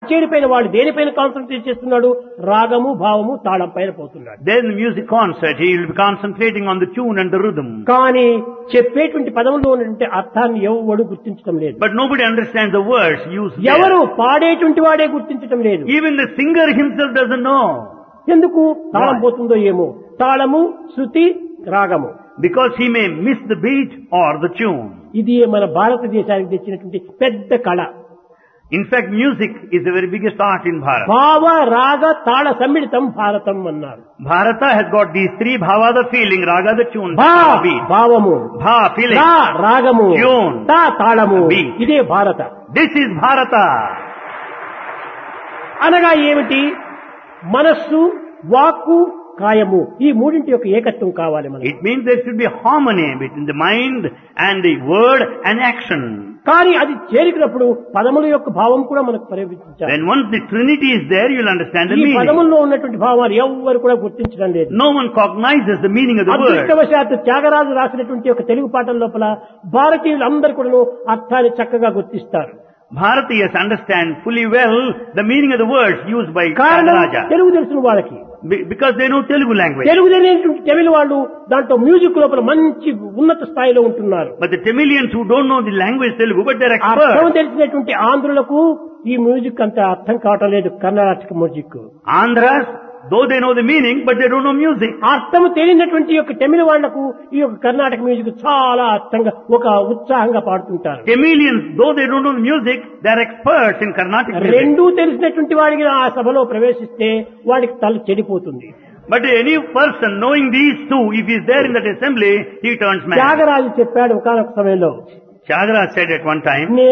కచేరి పైన వాడు దేనిపైన కాన్సన్ట్రేట్ చేస్తున్నాడు రాగము భావము తాళం పైన పోతున్నాడు Then the music concert, he will be concentrating on the tune and the rhythm. కానీ చెప్పేటువంటి పదములో ఉన్నటువంటి అర్థాన్ని ఎవడు గుర్తించడం లేదు But nobody understands the words used ఎవరు there. పాడేటువంటి వాడే గుర్తించడం లేదు Even the singer himself doesn't know. ఎందుకు తాళం Why? పోతుందో ఏమో తాళము శృతి రాగము Because he may miss the beat or the tune. ఇది మన భారతదేశానికి తెచ్చినటువంటి పెద్ద కళ In fact, music is the very biggest art in Bharat. భావ రాగ తాళ సమ్మిళితం భారతం అన్నారు Bharata has got these three bhava the feeling, raga the tune, భా bhava beat. భావము Bha feeling. రా రాగము Tune. తా తాళము Beat. ఇదే భారత This is Bharata. అనగా ఏమిటి మనస్సు వాక్కు కాయము ఈ మూడింటి యొక్క ఏకత్వం కావాలి మనకి It means there should be harmony between the mind and the word and action. కానీ అది చేరికినప్పుడు పదముల యొక్క భావం కూడా మనకు పరివర్తించాలి When once the Trinity is there, you'll understand the ఈ meaning. పదముల్లో ఉన్నటువంటి భావాలు ఎవ్వరు కూడా గుర్తించడం లేదు No one cognizes the meaning of the word. అదృష్టవశాత్తు త్యాగరాజు రాసినటువంటి ఒక తెలుగు పాటల లోపల భారతీయులు అందరు కూడా అర్థాన్ని చక్కగా గుర్తిస్తారు Bharatiyas understand fully well the meaning of the words used by కారణం Raja తెలుగు తెలుసిన వాళ్ళకి Be- because they know Telugu language. Telugu తెలియనటువంటి తమిళ వాళ్ళు దాంట్లో మ్యూజిక్ లోపల మంచి ఉన్నత స్థాయిలో ఉంటున్నారు But the Tamilians who don't know the language Telugu, but they're అర్థం experts. తెలిసినటువంటి ఆంధ్రులకు ఈ మ్యూజిక్ అంత అర్థం కావటం లేదు Karnataka music Andhras, though they know the meaning, but they don't know music. అర్థం తెలియనటువంటి యొక్క తమిళ వాళ్లకు ఈ యొక్క కర్ణాటక మ్యూజిక్ చాలా అర్థంగా ఒక ఉత్సాహంగా పాడుతుంటారు Tamilians, though they don't know the music, they're experts in Carnatic music. రెండూ తెలిసినటువంటి వాడికి ఆ సభలో ప్రవేశిస్తే వాడికి తల చెడిపోతుంది But any person knowing these two, if he's there in that assembly, he turns mad. Tyagaraju చెప్పాడు ఒకనొక సమయంలో Chagraj said at one time,